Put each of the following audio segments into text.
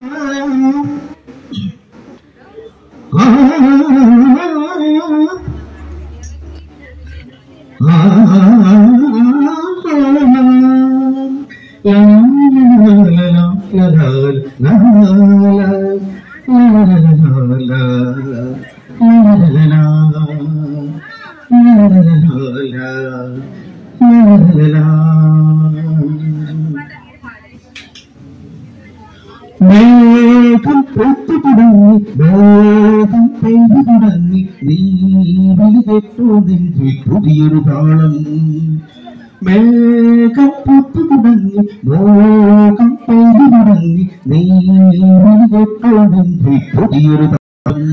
മേഘം പൂത്തു തുടങ്ങി മേഘം പെയ്തു തുടങ്ങി നീ വിളി കേട്ടോ നെഞ്ചിൽ പുതിയൊരു താളം മേഘം പൂത്തു തുടങ്ങി മോഹം പെയ്തു തുടങ്ങി നീ വിളി കേട്ടോ നെഞ്ചിൽ പുതിയൊരു താളം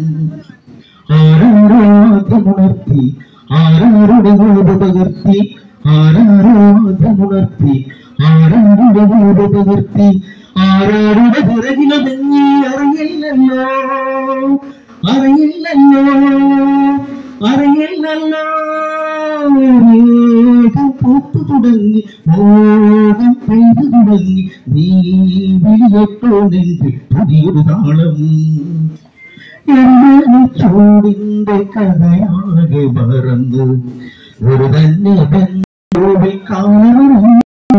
ആരാരാധമുണർത്തി ആരാരുടെ മോട് പകർത്തി ആരാരാധമുണർത്തി ആരാരുടെ മോട് പകർത്തി ആരാരുടെ പിറകിലൊതുങ്ങി അറിയില്ലല്ലോ അറിയില്ലല്ലോ അറിയില്ലല്ലോ മേഘം പൂത്തു തുടങ്ങി മോഹം പെയ്തു തുടങ്ങി നീ വിളിയട്ടോ നെഞ്ച് പുതിയൊരു താളം എന്നെ ചൂടിന്റെ കഥയാകെ മറന്നു ഒരു തന്നെ ബന്ധുവിൽ കാണുന്നു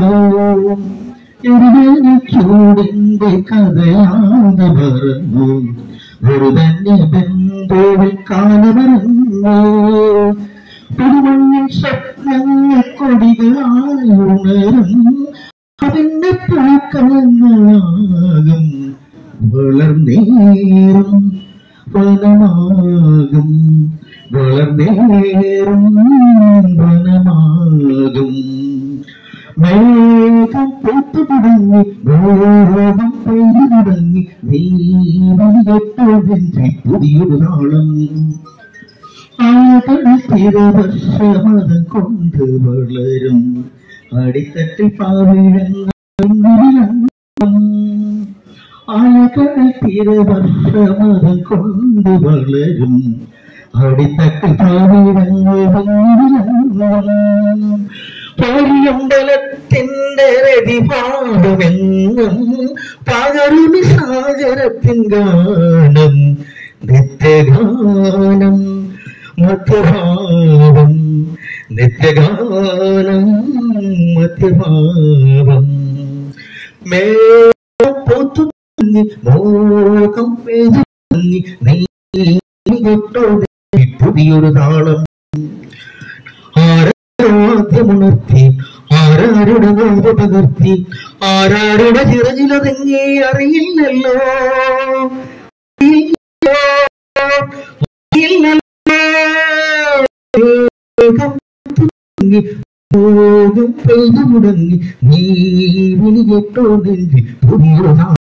എന്നെ ചൂടിന്റെ കഥയാകെ മറന്നു ഒരു തന്നെ ബന്ധുവിൽ കാണുന്നു പുതുമണ്ണിൽ സ്വപ്നങ്ങൾ കൊടികളായി ഉണരും അതിന്റെ പൂക്കളങ്ങളാകും വളർന്നേറും വനമാകും വളർന്നേറും വനമാകും മേഘം പൂത്തു തുടങ്ങി മോഹം പെയ്തു തുടങ്ങി നീ വിളികെട്ടൊഴിഞ്ചി പുതിയൊരു നാളം ആകടൽ തിരുവർഷമതം കൊണ്ട് വളരും അടിത്തട്ടിൽ പാവിഴങ്ങും ആലകടൽ തിരുവർഷമതം കൊണ്ട് വളരും അടിത്തട്ടിൽ പാവിഴങ്ങും പൊരിയമ്പലത്തിന്റെ രതിപാടുമെങ്ങും പകരുമി സാഗരത്തിൻ ഗാനം നിത്യഗാനം മധ്യഭാവം നിത്യഗാനം മധ്യഭാവം മേഘം പൂത്തു തുടങ്ങി മോഹം പെയ്തു തുടങ്ങി നീ കേട്ടോ നീ പുതിയൊരു താളം ആരാധ്യമുണർത്തി ആരാരുടെ നോവ് പകർത്തി ആരാരുടെ ചിറകിലൊതുങ്ങി അറിയില്ലല്ലോ മോഹം പെയ്തു തുടങ്ങി നീ വിളി കേട്ടോ നെഞ്ചി പുതിയൊരു